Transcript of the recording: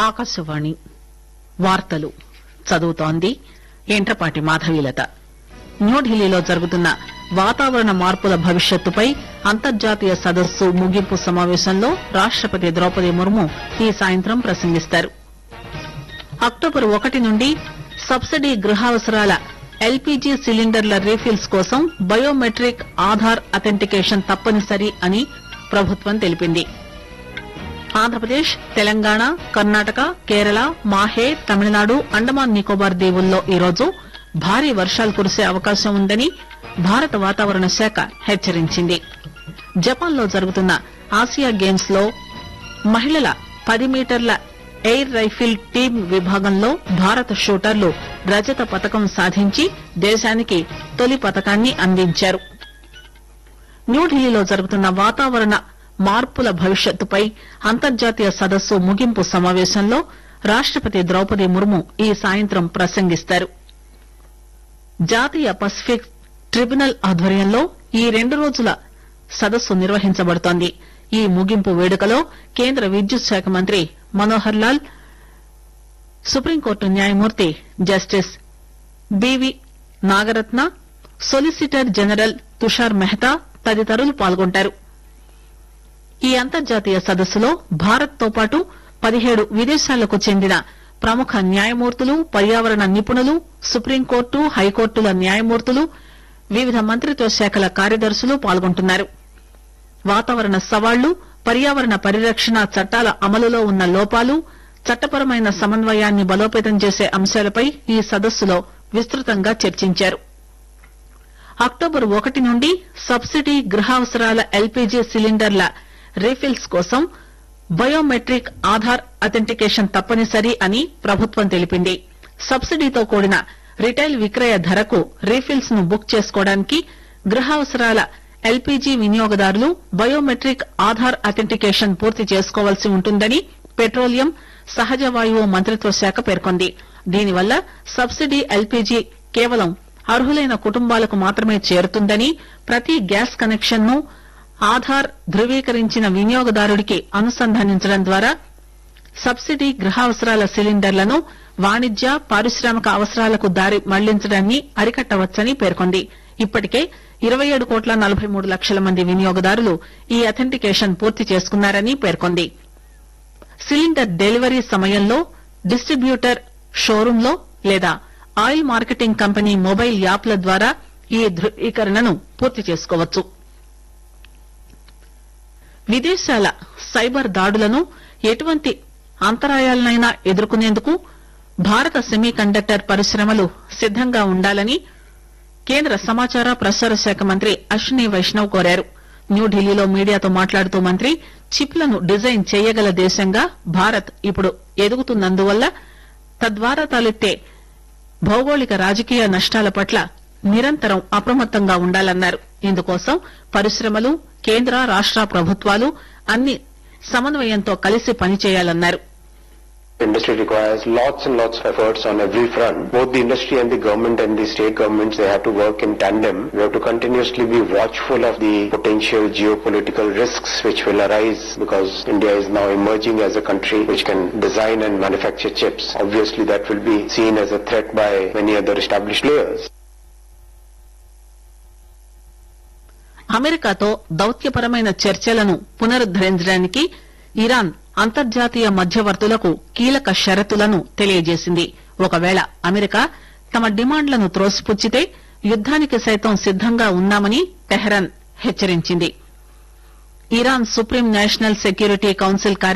ఆకాశవాణి వార్తలు చదువుతోంది ఎంట్రపాటి మాధవీలత న్యూఢిల్లీలో జరుగుతున్న వాతావరణ మార్పుల భవిష్యత్తుపై అంతర్జాతీయ సదస్సు ముగింపు సమావేశంలో రాష్టపతి ద్రౌపది ముర్ము ఈ సాయంత్రం ప్రసంగిస్తారు అక్టోబర్ ఒకటి నుండి సబ్సిడీ గృహావసరాల ఎల్పీజీ సిలిండర్ల రీఫిల్స్ కోసం బయోమెట్రిక్ ఆధార్ అథెంటికేషన్ తప్పనిసరి అని ప్రభుత్వం తెలిపింది ఆంధ్రప్రదేశ్ తెలంగాణ కర్ణాటక కేరళ మాహే తమిళనాడు అండమాన్ నికోబార్ దీవుల్లో ఈరోజు భారీ వర్షాలు కురిసే అవకాశం ఉందని భారత వాతావరణ శాఖ హెచ్చరించింది జపాన్ లో జరుగుతున్న ఆసియా గేమ్స్ లో మహిళల పది మీటర్ల ఎయిర్ రైఫిల్ టీం విభాగంలో భారత షూటర్లు రజత పతకం సాధించి దేశానికి తొలి పతకాన్ని అందించారు న్యూఢిల్లీలో జరుగుతున్న వాతావరణ మార్పుల భవిష్యత్తుపై అంతర్జాతీయ సదస్సు ముగింపు సమావేశంలో రాష్టపతి ద్రౌపది ముర్ము ఈ సాయంత్రం ప్రసంగిస్తారు జాతీయ పసిఫిక్ ట్రిబ్యునల్ ఆధ్వర్యంలో ఈ రెండు రోజుల సదస్సు నిర్వహించబడుతోంది ఈ ముగింపు వేడుకలో కేంద్ర విద్యుత్ శాఖ మంత్రి మనోహర్ లాల్ సుప్రీంకోర్టు న్యాయమూర్తి justice B V Nagarathna solicitor general Tushar Mehta తదితరులు పాల్గొంటారు ఈ అంతర్జాతీయ సదస్సులో భారత్ తో పాటు పదిహేడు విదేశాలకు చెందిన ప్రముఖ న్యాయమూర్తులు పర్యావరణ నిపుణులు సుప్రీంకోర్టు హైకోర్టుల న్యాయమూర్తులు వివిధ మంత్రిత్వ శాఖల కార్యదర్శులు పాల్గొంటున్నారు వాతావరణ సవాళ్లు పర్యావరణ పరిరక్షణ చట్టాల అమలులో ఉన్న లోపాలు చట్టపరమైన సమన్వయాన్ని బలోపేతం చేసే అంశాలపై ఈ సదస్సులో విస్తృతంగా చర్చించారు అక్టోబర్ ఒకటి నుండి సబ్సిడీ గృహావసరాల ఎల్పీజీ సిలిండర్ల రీఫిల్స్ కోసం బయోమెట్రిక్ ఆధార్ అథెంటికేషన్ తప్పనిసరి అని ప్రభుత్వం తెలిపింది సబ్సిడీతో కూడిన రిటైల్ విక్రయ ధరకు రీఫిల్స్ ను బుక్ చేసుకోవడానికి గృహావసరాల ఎల్పీజీ వినియోగదారులు బయోమెట్రిక్ ఆధార్ అథెంటికేషన్ పూర్తి చేసుకోవాల్సి ఉంటుందని పెట్రోలియం సహజ వాయువు మంత్రిత్వ శాఖ పేర్కొంది దీనివల్ల సబ్సిడీ ఎల్పీజీ కేవలం అర్హులైన కుటుంబాలకు మాత్రమే చేరుతుందని ప్రతి గ్యాస్ కనెక్షన్ ను ఆధార్ ధృవీకరించిన వినియోగదారుడికి అనుసంధానించడం ద్వారా సబ్సిడీ గృహావసరాల సిలిండర్లను వాణిజ్య పారిశ్రామిక అవసరాలకు దారి మళ్లించడాన్ని అరికట్టవచ్చని పేర్కొంది ఇప్పటికే ఇరవై ఏడు కోట్ల నలభై మూడు లక్షల మంది వినియోగదారులు ఈ అథెంటికేషన్ పూర్తి చేసుకున్నారని పేర్కొంది సిలిండర్ డెలివరీ సమయంలో డిస్టిబ్యూటర్ షోరూంలో లేదా ఆయిల్ మార్కెటింగ్ కంపెనీ మొబైల్ యాప్ల ద్వారా ఈ ధృవీకరణను పూర్తి చేసుకోవచ్చు విదేశాల సైబర్ దాడులను ఎటువంటి అంతరాయాలనైనా ఎదుర్కొనేందుకు భారత సెమీ కండక్టర్ పరిశ్రమలు సిద్దంగా ఉండాలని కేంద్ర సమాచార ప్రసార శాఖ మంత్రి అశ్విని వైష్ణవ్ కోరారు న్యూఢిల్లీలో మీడియాతో మాట్లాడుతూ మంత్రి చిప్లను డిజైన్ చేయగల దేశంగా భారత్ ఇప్పుడు ఎదుగుతున్నందువల్ల తద్వారా తలెత్తే భౌగోళిక రాజకీయ నష్టాల పట్ల నిరంతరం అప్రమత్తంగా ఉండాలన్నారు ఇందుకోసం పరిశ్రమలు కేంద్ర రాష్ట ప్రభుత్వాలు అన్ని సమన్వయంతో కలిసి పనిచేయాలన్నారు Industry requires lots and lots of efforts on every front. Both the industry and the government and the state governments, they have to work in tandem. We have to continuously be watchful of the potential geopolitical risks which will arise because India is now emerging as a country which can design and manufacture chips. Obviously that will be seen as a threat by many other established players. అమెరికాతో దౌత్యపరమైన చర్చలను పునరుద్దరించడానికి Iran అంతర్జాతీయ మధ్యవర్తులకు కీలక షరతులను తెలియజేసింది ఒకవేళ America తమ డిమాండ్లను త్రోసిపుచ్చితే యుద్దానికి సైతం సిద్దంగా ఉన్నామని తెహ్రాన్ హెచ్చరించింది Iran supreme national security council